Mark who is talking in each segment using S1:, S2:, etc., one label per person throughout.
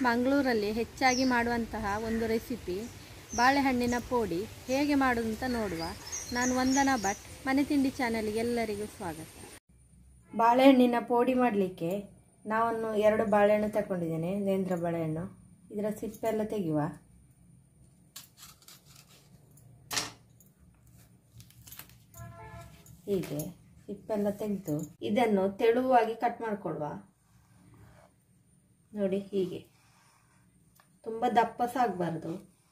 S1: ಮಂಗಳೂರಲ್ಲಿ ಹೆಚ್ಚಾಗಿ ಮಾಡುವಂತಹ ಒಂದು ರೆಸಿಪಿ ಬಾಳೆಹಣ್ಣಿನ ಪೋಡಿ ಹೇಗೆ ಮಾಡೋದು ಅಂತ ನೋಡುವ ನಾನು ವಂದನಾ ಭಟ್ ಮನೆ ತಿಂಡಿ ಚಾನೆಲ್ಗೆ ಎಲ್ಲರಿಗೂ ಸ್ವಾಗತ ಬಾಳೆಹಣ್ಣಿನ ಪೋಡಿ ಮಾಡಲಿಕ್ಕೆ ನಾವನ್ನು ಎರಡು ಬಾಳೆಹಣ್ಣು ತಗೊಂಡಿದ್ದೇನೆ ನೇಂದ್ರ ಬಾಳೆಹಣ್ಣು ಇದರ ಸಿಪ್ಪೆಲ್ಲ ತೆಗೆಯುವ ಹೀಗೆ ಸಿಪ್ಪೆಲ್ಲ ತೆಗೆದು ಇದನ್ನು ತೆಳುವಾಗಿ ಕಟ್ ಮಾಡಿಕೊಡುವ ನೋಡಿ ಹೀಗೆ ತುಂಬ ದಪ್ಪ ಸಹ ಆಗಬಾರ್ದು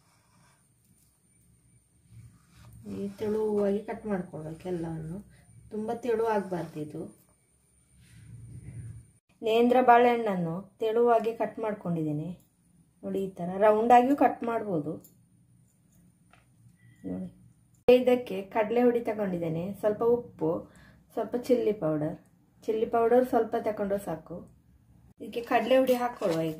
S1: ಈ ತೆಳುವಾಗಿ ಕಟ್ ಮಾಡ್ಕೊಳ್ಬೇಕು ಎಲ್ಲವನ್ನು ತುಂಬ ತೆಳು ಆಗಬಾರ್ದು ಇದು ನೇಂದ್ರ ಬಾಳೆಹಣ್ಣನ್ನು ತೆಳುವಾಗಿ ಕಟ್ ಮಾಡ್ಕೊಂಡಿದ್ದೇನೆ ನೋಡಿ ಈ ಥರ ರೌಂಡಾಗಿಯೂ ಕಟ್ ಮಾಡ್ಬೋದು ನೋಡಿ ಇದಕ್ಕೆ ಕಡಲೆ ಹುಡಿ ತಗೊಂಡಿದ್ದೇನೆ ಸ್ವಲ್ಪ ಉಪ್ಪು ಸ್ವಲ್ಪ ಚಿಲ್ಲಿ ಪೌಡರ್ ಚಿಲ್ಲಿ ಪೌಡರ್ ಸ್ವಲ್ಪ ತಗೊಂಡ್ರೆ ಸಾಕು ಇದಕ್ಕೆ ಕಡಲೆ ಹುಡಿ ಹಾಕ್ಕೊಳ್ಳುವ ಈಗ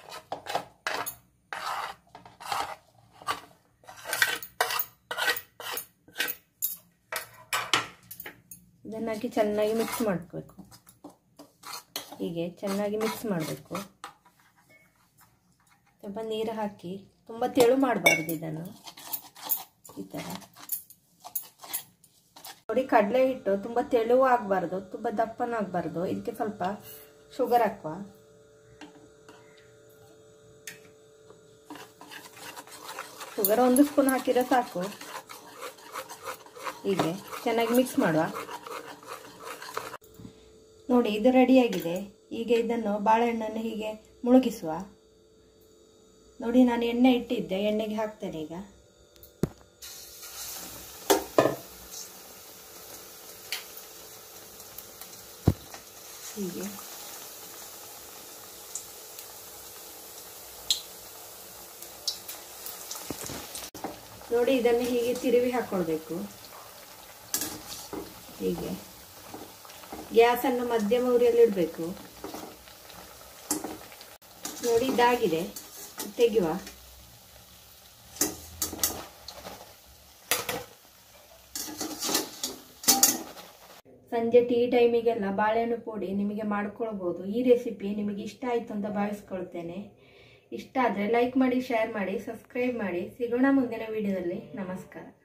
S1: ಇದನ್ನಾಕಿ ಚೆನ್ನಾಗಿ ಮಿಕ್ಸ್ ಮಾಡಬೇಕು ಹೀಗೆ ಚೆನ್ನಾಗಿ ಮಿಕ್ಸ್ ಮಾಡಬೇಕು ಸ್ವಲ್ಪ ನೀರು ಹಾಕಿ ತುಂಬ ತೆಳು ಮಾಡಬಾರ್ದು ಇದನ್ನು ಈ ಥರ ನೋಡಿ ಕಡಲೆ ಹಿಟ್ಟು ತುಂಬ ತೆಳುವು ಆಗಬಾರ್ದು ತುಂಬ ದಪ್ಪನೂ ಆಗಬಾರ್ದು ಇದಕ್ಕೆ ಸ್ವಲ್ಪ ಶುಗರ್ ಹಾಕುವ ಶುಗರ್ ಒಂದು ಸ್ಪೂನ್ ಹಾಕಿದ್ರೆ ಸಾಕು ಹೀಗೆ ಚೆನ್ನಾಗಿ ಮಿಕ್ಸ್ ಮಾಡುವ ನೋಡಿ ಇದು ರೆಡಿಯಾಗಿದೆ ಈಗ ಇದನ್ನು ಬಾಳೆಹಣ್ಣನ್ನು ಹೀಗೆ ಮುಳುಗಿಸುವ ನೋಡಿ ನಾನು ಎಣ್ಣೆ ಇಟ್ಟಿದ್ದೆ ಎಣ್ಣೆಗೆ ಹಾಕ್ತೇನೆ ಈಗ ಹೀಗೆ ನೋಡಿ ಇದನ್ನು ಹೀಗೆ ತಿರುವಿ ಹಾಕೊಳ್ಬೇಕು ಹೀಗೆ ಗ್ಯಾಸನ್ನು ಮಧ್ಯಮ ಉರಿಯಲ್ಲಿ ಇಡಬೇಕು ನೋಡಿ ಇದಾಗಿದೆ ತೆಗೆಯುವ ಸಂಜೆ ಟೀ ಟೈಮಿಗೆಲ್ಲ ಬಾಳೆಹಣ್ಣು ಪುಡಿ ನಿಮಗೆ ಮಾಡ್ಕೊಳ್ಬೋದು ಈ ರೆಸಿಪಿ ನಿಮಗೆ ಇಷ್ಟ ಆಯಿತು ಅಂತ ಭಾವಿಸ್ಕೊಳ್ತೇನೆ ಇಷ್ಟ ಆದರೆ ಲೈಕ್ ಮಾಡಿ ಶೇರ್ ಮಾಡಿ ಸಬ್ಸ್ಕ್ರೈಬ್ ಮಾಡಿ ಸಿಗೋಣ ಮುಂದಿನ ವಿಡಿಯೋದಲ್ಲಿ ನಮಸ್ಕಾರ